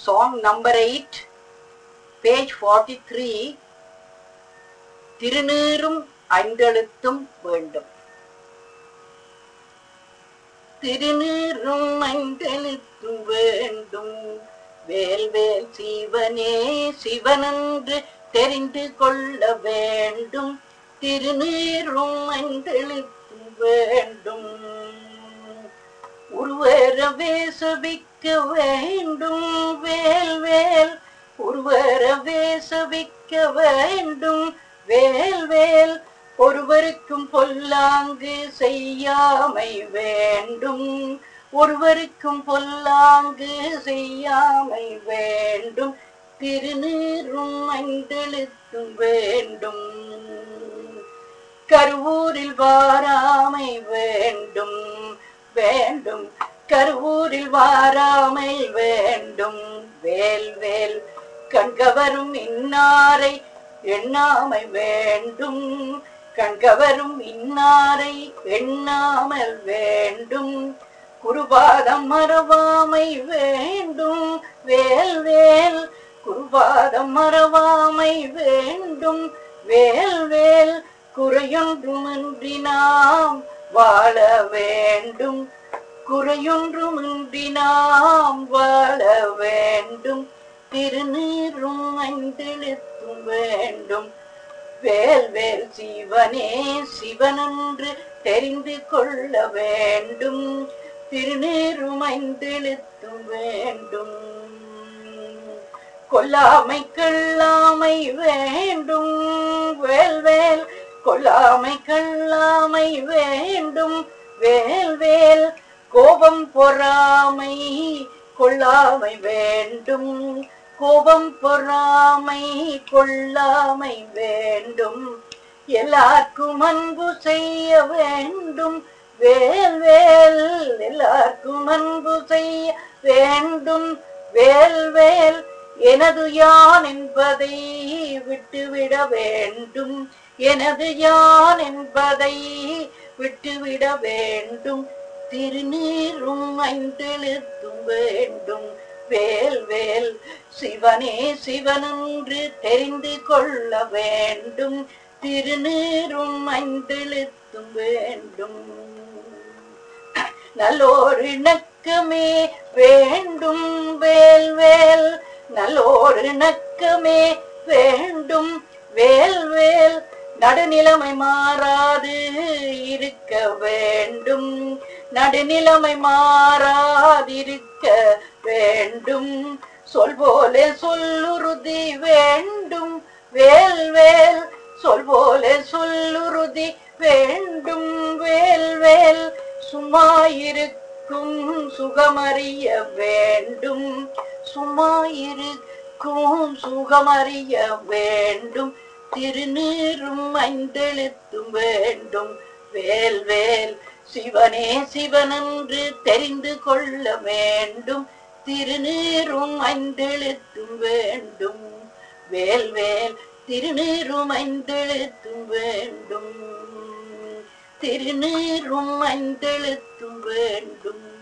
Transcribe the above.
song number 8 page 43 திருநீரும் ஐந்தெழுத்தும் வேண்டும் திருநீரும் ஐந்தெழுத்தும் வேண்டும் வேல் வேல் சிவனே சிவனென்று தெரிந்து கொள்ள வேண்டும் திருநீரும் ஐந்தெழுத்தும் வேண்டும் உருவரவே சபிக்க வேண்டும் வேல் வேல் உருவரவே சபிக்க வேண்டும் வேல் வேல் ஒருவருக்கும் பொல்லாங்கு செய்யாமை வேண்டும் ஒருவருக்கும் பொல்லாங்கு செய்யாமை வேண்டும் திருநீரும் ஐந்தெழுத்தும் வேண்டும் கருவூரில் வாராமை வேண்டும் வேண்டும் கருவூரில் வாராமை வேண்டும் வேல் வேல் கண்கவரும் இன்னாரை எண்ணாமை வேண்டும் கண்கவரும் இன்னாரை எண்ணாமல் வேண்டும் குருபாதம் மறவாமை வேண்டும் வேல் வேல் குருபாதம் மறவாமை வேண்டும் வேல் வேல் குறையொன்றுமின்றி நாம் வாழ வேண்டும் குறையொன்றுமின்றி நாம் வாழ வேண்டும் திருநீரும் ஐந்தெழுத்தும் வேண்டும் வேல் வேல் சிவனே சிவனென்று தெரிந்து கொள்ள வேண்டும் திருநீரும் ஐந்தெழுத்தும் வேண்டும் கொல்லாமை கல்லாமை வேண்டும் வேல் வேல் கொல்லாமை கல்லாமை வேண்டும் வேல் வேல் கோபம் பொறாமை கொள்ளாமை வேண்டும் கோபம் பொறாமை கொள்ளாமை வேண்டும் எல்லாருக்கும் அன்பு செய்ய வேண்டும் வேல் வேல் எல்லாருக்கும் அன்பு செய்ய வேண்டும் வேல் வேல் எனது யான் என்பதை விட்டுவிட வேண்டும் எனது யான் என்பதை விட்டுவிட வேண்டும் திருநீரும் ஐந்தெழுத்தும் வேண்டும் வேல் வேல் சிவனே சிவனென்று தெரிந்து கொள்ள வேண்டும் திருநீரும் ஐந்தெழுத்தும் வேண்டும் நல்லோர் இணக்கமே வேண்டும் வேல் வேல் நல்லோர் இணக்கமே வேண்டும் வேல் வேல் நடுநிலைமை மாறாது இருக்க வேண்டும் நடுநிலைமை மாறாதிருக்க வேண்டும் சொல் போல சொல்லுறுதி வேண்டும் வேல் வேல் சொல் போல சொல்லுறுதி வேண்டும் வேல் வேல் சும்மாயிருக்கும் சுகமறிய வேண்டும் சும்மாயிருக்கும் சுகமறிய வேண்டும் திருநீரும் ஐந்தெழுத்தும் வேண்டும் வேல் வேல் சிவனே சிவனென்று தெரிந்து கொள்ள வேண்டும் திருநீரும் ஐந்தெழுத்தும் வேண்டும் வேல் வேல் திருநீரும் ஐந்தெழுத்தும் வேண்டும் திருநீரும் ஐந்தெழுத்தும் வேண்டும்